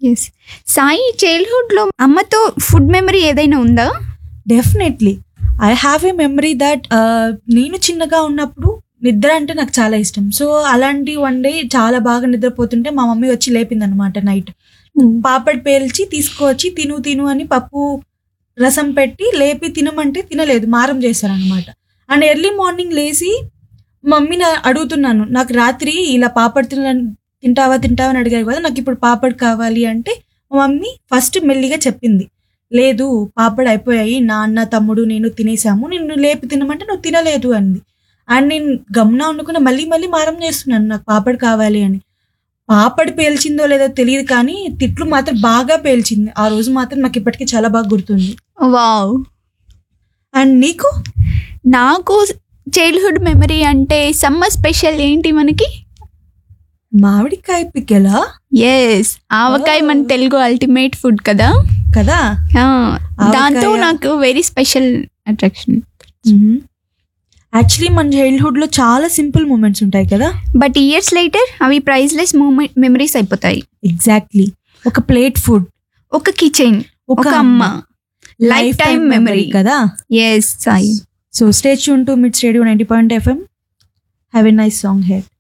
Yes Sai childhood లో అమ్మతో food memory ఏదైనా ఉందా definitely I have a memory that నేను చిన్నగా ఉన్నప్పుడు నిద్ర అంటే నాకు చాలా ఇష్టం సో అలాంటి వన్ డే చాలా బాగా నిద్రపోతుంటే మా మమ్మీ వచ్చి లేపింది అనమాట నైట్ పాపడ్ పేల్చి తీసుకువచ్చి తిను తిను అని పప్పు రసం పెట్టి లేపి తినమంటే తినలేదు మారం చేశారనమాట అండ్ ఎర్లీ మార్నింగ్ లేచి మమ్మీని అడుగుతున్నాను నాకు రాత్రి ఇలా పాపడ్ తిన తింటావా తింటావా అని అడిగారు కదా నాకు ఇప్పుడు పాపడ్ కావాలి అంటే మా మమ్మీ ఫస్ట్ మెల్లిగా చెప్పింది లేదు పాపడ్ అయిపోయాయి నాన్న తమ్ముడు నేను తినేసాము నిన్ను లేపి తినమంటే నువ్వు తినలేదు అంది అండ్ నేను గమన అనుకున్న మళ్ళీ మళ్ళీ మారం చేస్తున్నాను నాకు పాపడ్ కావాలి అని పాపడ్ పేల్చిందో లేదో తెలియదు కానీ తిట్లు మాత్రం బాగా పేల్చింది ఆ రోజు మాత్రం నాకు ఇప్పటికీ చాలా బాగా గుర్తుంది వావ్ అండ్ నీకు నాకు చైల్డ్హుడ్ మెమరీ అంటే సమ్మర్ స్పెషల్ ఏంటి మనకి మామిడికాయ పికెలా ఎస్ ఆవకాయ మన Oh. తెలుగు అల్టిమేట్ ఫుడ్ కదా కదా ఆ, దాంతో ఆవకాయ. నాకు వెరీ స్పెషల్ అట్రాక్షన్ యాక్చువల్లీ మన చైల్డ్హుడ్ లో చాలా సింపుల్ మూమెంట్స్ ఉంటాయి కదా బట్ ఇయర్స్ లేటర్ అవి ప్రైజ్లెస్ మూమెంట్ మెమరీస్ అయిపోతాయి ఎగ్జాక్ట్లీ ఒక ప్లేట్ ఫుడ్ ఒక కిచెన్ ఒక అమ్మ లైఫ్ టైం మెమరీ కదా yes Sai so stay tuned to mid studio ninety point FM have a nice song head